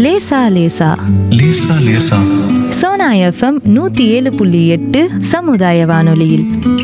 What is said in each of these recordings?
லேசா லேசா லேசா லேசா சோனா எஃப்எம் நூத்தி ஏழு புள்ளி எட்டு சமுதாய வானொலியில்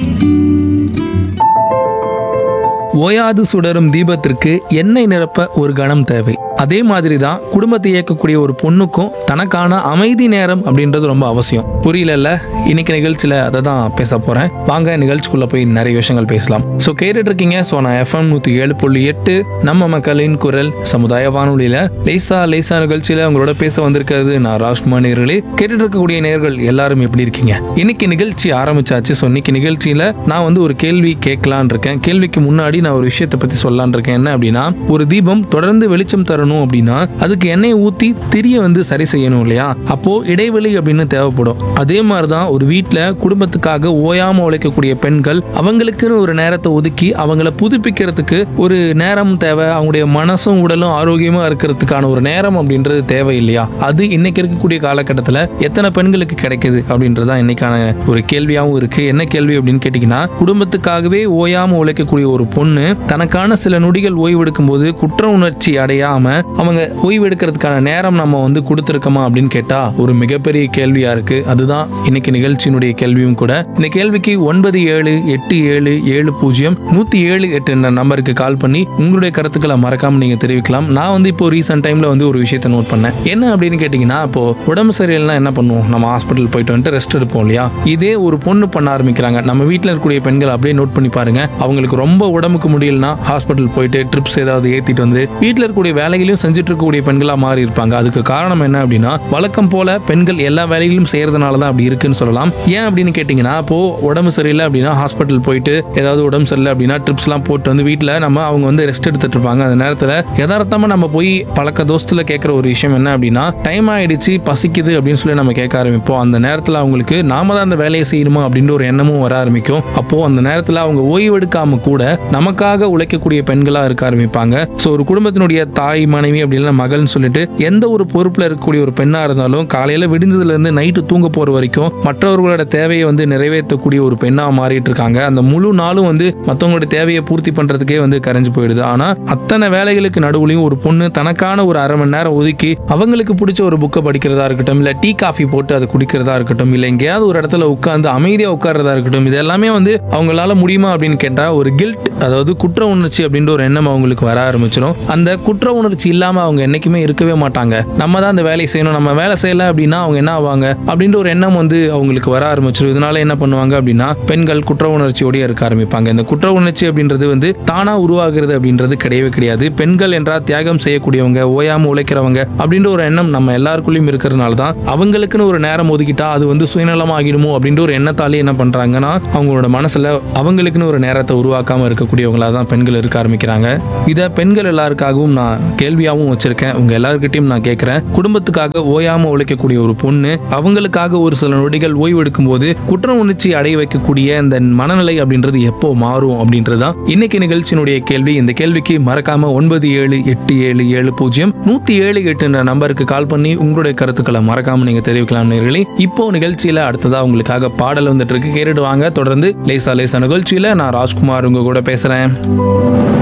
ஓயாது சுடரும் தீபத்திற்கு எண்ணெய் நிரப்ப ஒரு கணம் தேவை அதே மாதிரி தான் குடும்பத்தை இயக்கக்கூடிய ஒரு பொண்ணுக்கும் தனக்கான அமைதி நேரம் அப்படின்றது ரொம்ப அவசியம் புரியலல்ல இன்னைக்கு நிகழ்ச்சியில் அதை தான் பேச போறேன் வாங்க நிகழ்ச்சிக்குள்ள போய் நிறைய விஷயங்கள் பேசலாம் ஸோ கேட்டுட்டு இருக்கீங்க ஸோ நான் எஃப்எம் நூற்றி ஏழு புள்ளி எட்டு நம்ம மக்களின் குரல் சமுதாய வானொலியில லேசா லேசா நிகழ்ச்சியில உங்களோட பேச வந்திருக்கிறது நான் ராஜ்குமார் நேர்களே கேட்டுட்டு இருக்கக்கூடிய நேர்கள் எல்லாரும் எப்படி இருக்கீங்க இன்னைக்கு நிகழ்ச்சி ஆரம்பிச்சாச்சு ஸோ இன்னைக்கு நிகழ்ச்சியில நான் வந்து ஒரு கேள்வி கேட்கலான் இருக்கேன் கேள்விக்கு முன்னாடி நான் ஒரு விஷயத்தை பத்தி சொல்லலான் இருக்கேன் என்ன அப்படின்னா ஒரு தீபம் தொடர்ந்து வெளிச்சம் தரணும் அப்படின்னா அதுக்கு எண்ணெய் ஊத்தி திரிய வந்து சரி செய்யணும் இல்லையா அப்போ இடைவெளி அப்படின்னு தேவைப்படும் அதே மாதிரி தான் ஒரு வீட்டில் குடும்பத்துக்காக ஓயாம உழைக்கக்கூடிய பெண்கள் அவங்களுக்குன்னு ஒரு நேரத்தை ஒதுக்கி அவங்கள புதுப்பிக்கிறதுக்கு ஒரு நேரம் தேவை அவங்களுடைய மனசும் உடலும் ஆரோக்கியமா இருக்கிறதுக்கான ஒரு நேரம் அப்படின்றது தேவை இல்லையா அது இன்னைக்கு இருக்கக்கூடிய காலகட்டத்தில் எத்தனை பெண்களுக்கு கிடைக்குது அப்படின்றது தான் இன்னைக்கான ஒரு கேள்வியாகவும் இருக்கு என்ன கேள்வி அப்படின்னு கேட்டிங்கன்னா குடும்பத்துக்காகவே ஓயாம உழைக்கக்கூடிய ஒரு பொண்ணு தனக்கான சில நொடிகள் ஓய்வெடுக்கும் போது குற்ற உணர்ச்சி அடையாம அவங்க ஓய்வெடுக்கிறதுக்கான நேரம் நம்ம வந்து கொடுத்துருக்கோமா அப்படின்னு கேட்டா ஒரு மிகப்பெரிய கேள்வியா இருக்கு அதுதான் இன்னைக்கு நிகழ்ச்சியினுடைய கேள்வியும் கூட இந்த கேள்விக்கு ஒன்பது ஏழு எட்டு ஏழு ஏழு பூஜ்ஜியம் நூத்தி ஏழு எட்டு என்ற நம்பருக்கு கால் பண்ணி உங்களுடைய கருத்துக்களை மறக்காம நீங்க தெரிவிக்கலாம் நான் வந்து இப்போ ரீசெண்ட் டைம்ல வந்து ஒரு விஷயத்தை நோட் பண்ணேன் என்ன அப்படின்னு கேட்டீங்கன்னா இப்போ உடம்பு சரியில்லைனா என்ன பண்ணுவோம் நம்ம ஹாஸ்பிட்டல் போயிட்டு வந்துட்டு ரெஸ்ட் எடுப்போம் இல்லையா இதே ஒரு பொண்ணு பண்ண ஆரம்பிக்கிறாங்க நம்ம வீட்டில் இருக்கக்கூடிய பெண்கள் அப்படியே நோட் பண்ணி பாருங்க அவங்களுக்கு ரொம்ப உடம்புக்கு முடியலனா ஹாஸ்பிட்டல் போயிட்டு ட்ரிப்ஸ் ஏதாவது ஏத்திட்டு வந்து வீட்டில் இருக்கக்கூடிய வேலைகளையும் செஞ்சுட்டு இருக்கக்கூடிய பெண்களா மாறி இருப்பாங்க அதுக்கு காரணம் என்ன அப்படின்னா வழக்கம் போல பெண்கள் எல்லா வேலைகளையும் செய்யறதுனால தான் அப்படி இருக்குன்னு சொல்லலாம் ஏன் அப்படின்னு கேட்டிங்கன்னா இப்போ உடம்பு சரியில்லை அப்படின்னா ஹாஸ்பிட்டல் போயிட்டு ஏதாவது உடம்பு சரியில்லை அப்படின்னா ட்ரிப்ஸ்லாம் போட்டு வந்து வீட்டில் நம்ம அவங்க வந்து ரெஸ்ட் எடுத்துட்டு இருப்பாங்க அந்த நேரத்தில் யதார்த்தமாக நம்ம போய் பழக்க தோஸ்தில் கேட்குற ஒரு விஷயம் என்ன அப்படின்னா டைம் ஆயிடுச்சு பசிக்குது அப்படின்னு சொல்லி நம்ம கேட்க ஆரம்பிப்போம் அந்த நேரத்தில் அவங்களுக்கு நாம தான் அந்த வேலையை செய்யணுமா அப்படின்ற ஒரு எண்ணமும் வர ஆரம்பிக்கும் அப்போ அந்த நேரத்தில் அவங்க ஓய்வெடுக்காம கூட நமக்காக உழைக்கக்கூடிய பெண்களாக இருக்க ஆரம்பிப்பாங்க ஸோ ஒரு குடும்பத்தினுடைய தாய் மனைவி அப்படின்னா மகள்னு சொல்லிட்டு எந்த ஒரு பொறுப்பில் இருக்கக்கூடிய ஒரு பெண்ணாக இருந்தாலும் காலையில் விடிஞ்சதுலேருந்து நைட்டு தூங்க போகிற வரைக்கும் மற்றவர்களோட தேவையை வந்து நிறைவேற்றக்கூடிய ஒரு பெண்ணாக மாறிட்டு இருக்காங்க அந்த முழு நாளும் வந்து மற்றவங்களோட தேவையை பூர்த்தி பண்ணுறதுக்கே வந்து கரைஞ்சு போயிடுது ஆனால் அத்தனை வேலைகளுக்கு நடுவுலையும் ஒரு பொண்ணு தனக்கான ஒரு அரை மணி நேரம் ஒதுக்கி அவங்களுக்கு பிடிச்ச ஒரு புக்கை படிக்கிறதா இருக்கட்டும் இல்லை டீ காஃபி போட்டு அதை குடிக்கிறதா இருக்கட்டும் இல்லை எங்கேயாவது ஒரு இடத்துல உட்காந்து அமைதியாக உட்கார்றதா இருக்கட்டும் இது எல்லாமே வந்து அவங்களால முடியுமா அப்படின்னு கேட்டால் ஒரு கில்ட் அதாவது குற்ற உணர்ச்சி அப்படின்ற ஒரு எண்ணம் அவங்களுக்கு வர ஆரம்பிச்சிடும் அந்த குற்ற உணர்ச்சி இல்லாம அவங்க என்னைக்குமே இருக்கவே மாட்டாங்க நம்ம தான் அந்த வேலையை செய்யணும் நம்ம வேலை செய்யல அப்படின்னா அவங்க என்ன ஆவாங்க அப்படின்ற ஒரு எண்ணம் வந்து அவங்களுக்கு வர ஆரம்பிச்சிடும் இதனால என்ன பண்ணுவாங்க அப்படின்னா பெண்கள் குற்ற உணர்ச்சியோடய இருக்க ஆரம்பிப்பாங்க இந்த குற்ற உணர்ச்சி அப்படின்றது வந்து தானா உருவாகிறது அப்படின்றது கிடையவே கிடையாது பெண்கள் என்றால் தியாகம் செய்யக்கூடியவங்க ஓயாம உழைக்கிறவங்க அப்படின்ற ஒரு எண்ணம் நம்ம எல்லாருக்குள்ளயும் இருக்கிறதுனால தான் அவங்களுக்குன்னு ஒரு நேரம் ஒதுக்கிட்டா அது வந்து சுயநலம் ஆகிடுமோ அப்படின்ற ஒரு எண்ணத்தாலே என்ன பண்றாங்கன்னா அவங்களோட மனசுல அவங்களுக்குன்னு ஒரு நேரத்தை உருவாக்காம இருக்கக்கூடியவங்களா தான் பெண்கள் இருக்க ஆரம்பிக்கிறாங்க இதை பெண்கள் எல்லாருக்காகவும் நான் கேள்வியாகவும் வச்சிருக்கேன் உங்க எல்லாருக்கிட்டையும் நான் கேட்கிறேன் குடும்பத்துக்காக ஓயாம உழைக்கக்கூடிய ஒரு பொண்ணு அவங்களுக்காக ஒரு சில நொடிகள் ஓய்வு எடுக்கும் போது குற்ற உணர்ச்சி அடைய வைக்கக்கூடிய இந்த மனநிலை அப்படின்றது எப்போ மாறும் அப்படின்றது தான் இன்னைக்கு நிகழ்ச்சியினுடைய கேள்வி இந்த கேள்விக்கு மறக்காம ஒன்பது ஏழு எட்டு ஏழு ஏழு பூஜ்ஜியம் நூத்தி ஏழு எட்டுன்ற நம்பருக்கு கால் பண்ணி உங்களுடைய கருத்துக்களை மறக்காம நீங்க தெரிவிக்கலாம் நேர்களே இப்போ நிகழ்ச்சியில அடுத்ததா உங்களுக்காக பாடல் வந்துட்டு இருக்கு கேட்டுட்டு வாங்க தொடர்ந்து லேசா லேசா நிகழ்ச்சியில நான் ராஜ்குமார் உங்க கூட பேசுறேன்